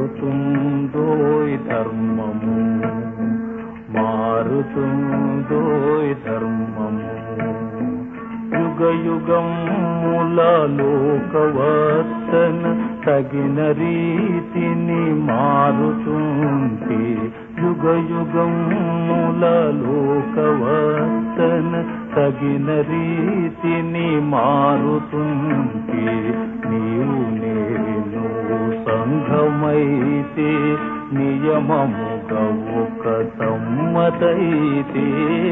మారుతుందోయ్ ధర్మము మారుతుందోయ్ ధర్మము యుగ యుగముల లోకవర్తన తగిన రీతిని మారుతుంటే యుగ యుగముల లోకవర్తన తగిన రీతిని మారుతుంటే నీవు నేను సంఘమైతే నియమముగా ఒక సమ్మతైతే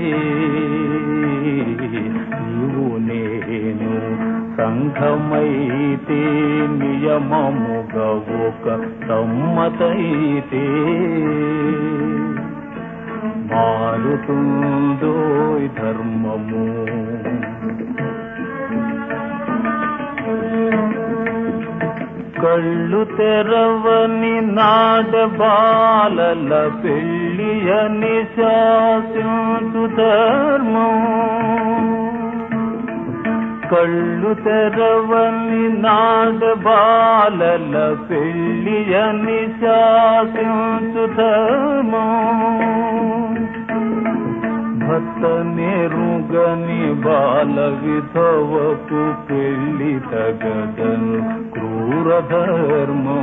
నీవు నేను సంఘమైతే నియమముగా ఒక సమ్మతైతే మారుతుందో ధర్మము కళ్ళు తెరవని నాడ బాలల పెళ్ళి అని శాసించు ధర్మం కళ్ళు తెరవని నాడ బాలల పెళ్ళి అని శాసించు ధర్మం భర్త నేరుగని బాల విధవకు పెళ్లి తగదను క్రూర ధర్మం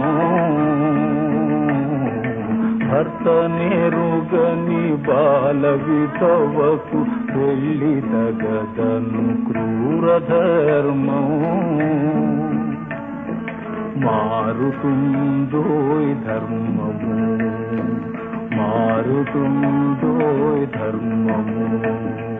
భర్త నేరుగని బాల విధవకు పెళ్లి తగదను క్రూర ధర్మం మారుతుందోయ్ ధర్మము మారుతుందోయ్ ధర్మము